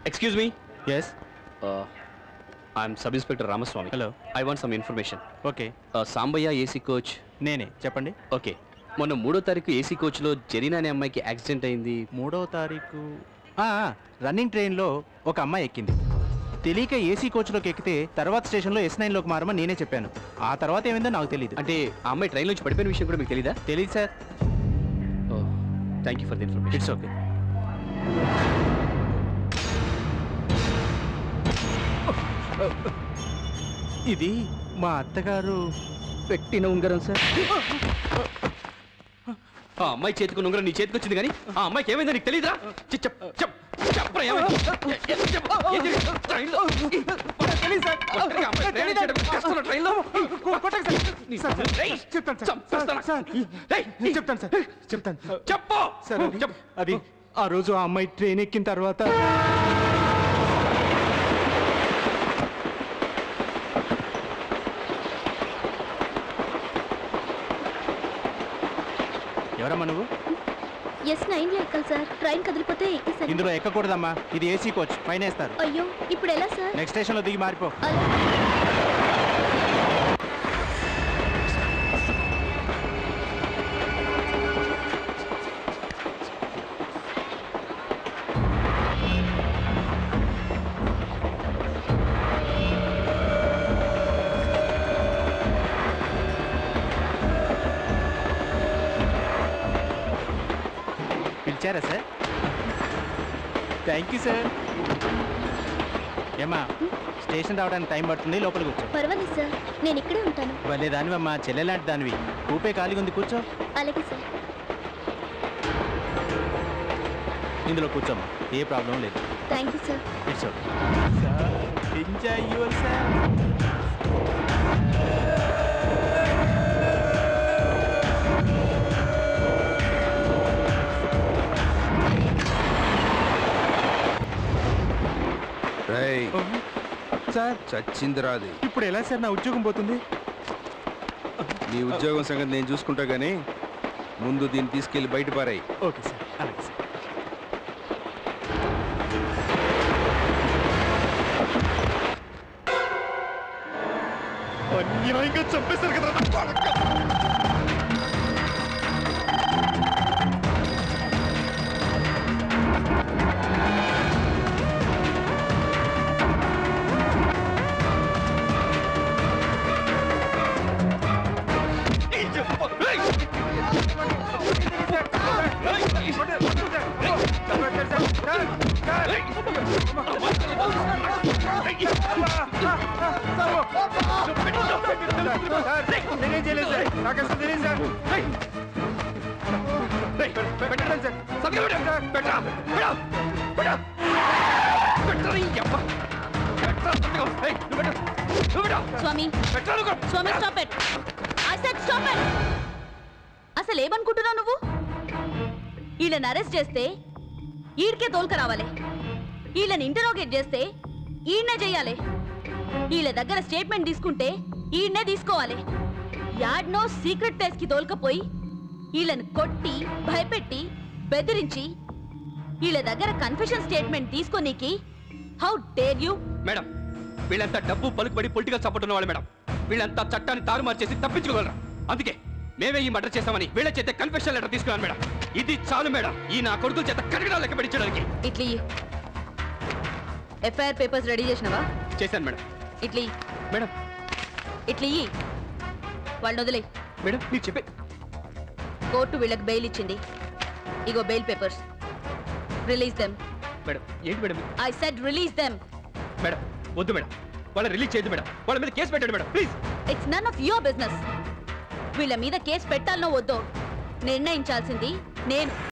Excuse me yes I'm sub inspector Ramaswamy hello I want some information okay Sambaiah AC coach నేనే చెప్పండి okay మొన్న మూడో తారీఖు ఏసీ కోచ్లో జరీనా అనే అమ్మాయికి యాక్సిడెంట్ అయింది మూడవ తారీఖు ఆ, ఆ, రన్నింగ్ ట్రైన్లో ఒక అమ్మాయి ఎక్కింది తెలియక ఏసీ కోచ్లోకి ఎక్కితే తర్వాత స్టేషన్లో ఎస్ నైన్లోకి మారమని నేనే చెప్పాను ఆ తర్వాత ఏమైందో నాకు తెలియదు అంటే ఆ అమ్మాయి ట్రైన్ నుంచి పడిపోయిన విషయం కూడా మీకు తెలీదా తెలియదు sir thank you for the information it's okay ఇది మా అత్తగారు పెట్టిన ఉంగరం సార్ ఆ అమ్మాయి చేతికి ఉంగరం నీ చేతికి వచ్చింది కానీ ఆ అమ్మాయికి ఏమైందో నీకు తెలియదా చెప్ చెప్ చెప్పరా ఏమైంది? ఎ- ఎ- చెప్పు. ఏం జరిగింది? ట్రైన్లో? ఒంటరిగా అమ్మాయి ట్రైన్ చేయడం కష్టం ట్రైన్లో? నీ రేయ్, చంపేస్తాను. రేయ్, చెప్తాను సార్ చెప్తాను చెప్పు సార్ అది- చెప్పు. అది ఆ రోజు ఆ అమ్మాయి ట్రైన్ ఎక్కిన తర్వాత ఎవరమ్మా నువ్వు ఎస్ నైన్ లో ఎక్కాలి సార్ ట్రైన్ కదిలిపోతే ఎక్కేసాను ఇందులో ఎక్కకూడదమ్మా ఇది ఏసీ కోచ్ పైన వేస్తారు అయ్యో ఇప్పుడు ఎలా సార్ నెక్స్ట్ స్టేషన్లో దిగి మారిపో అలా పిలిచారా సార్ థ్యాంక్ యూ సార్ ఏమా స్టేషన్ రావడానికి టైం పడుతుంది లోపల కూర్చో పర్వాలేదు సార్ నేను ఇక్కడే ఉంటాను భలే దానివమ్మా చెల్లెలాంటి దానివి ఊపే ఖాళీగా ఉంది కూర్చో అలాగే సార్ ఇందులో కూర్చోమ్మా ఏ ప్రాబ్లం లేదు thank you sir it's okay sir enjoy your sir రేయ్ సార్ చచ్చిందిరాది ఇప్పుడు ఎలా సార్ నా ఉద్యోగం పోతుంది నీ ఉద్యోగం సంగతి నేను చూసుకుంటా గానీ ముందు దీన్ని తీసుకెళ్లి బయట పారాయి ఓకే సార్ అలాగే సార్ అన్యాయంగా చంపేశారు కదా నేనేం చేయలేదు సార్ నాకు అసలు తెలియదు సార్ పెట్టండి సార్ పెట్టరా, పెట్టరా, పెట్టరా. పెట్టరా, ఈ అబ్బ. పెట్టరా, తొందరగా. ఏయ్, నువ్వు పెట్టు. నువ్వు పెట్టు. స్వామి పెట్టరా, నువ్వు. Swamy stop it I said stop it అసలు ఏమనుకుంటున్నావు నువ్వు వీళ్ళని అరెస్ట్ చేస్తే ఈడికే తోలుక రావాలి వీళ్ళని ఇంటరోగేట్ చేస్తే ఈయన్నే చెయ్యాలి వీళ్ళ దగ్గర స్టేట్మెంట్ తీసుకుంటే ఈయన్నే తీసుకోవాలి యాడ్నో సీక్రెట్ ప్లేస్ కి తోలుకపోయి వీళ్ళని కొట్టి భయపెట్టి బెదిరించి వీళ్ళ దగ్గర కన్ఫెషన్ స్టేట్మెంట్ తీసుకోనీకి హౌ డేర్ యూ మేడం వీళ్ళంతా డబ్బు పలుకుబడి పొలిటికల్ సపోర్ట్ ఉన్నవాళ్ళు మేడం వీళ్ళంతా చట్టాన్ని తారుమారు చేసి తప్పించుకోగలరా అందుకే మేమే ఈ మర్డర్ చేస్తామని వీళ్ళ చేత కన్ఫెషన్ లెటర్ తీసుకున్నాను మేడం ఇది చాలు మేడం ఈ నా కొడుకుల చేత కడగడా లెక్క పెట్టించడానికి ఇట్లీ ఎఫ్ఐఆర్ పేపర్స్ రెడీ చేసినవా చేశాను మేడం ఇట్లీ మేడం ఇట్లీ వాళ్ళని వదిలే మేడం మీరు చెప్పే కోర్టు వీళ్ళకి బెయిల్ ఇచ్చింది ఇగో bail papers release them madam ఏంటి madam I said release them madam వద్దు మేడం వాళ్ళ రిలీజ్ చేయదు మేడం వాళ్ళ మీద కేసు పెట్టండి madam please it's none of your business వీళ్ళ మీద కేసు పెట్టాలనో వద్దో నిర్ణయించాల్సింది నేను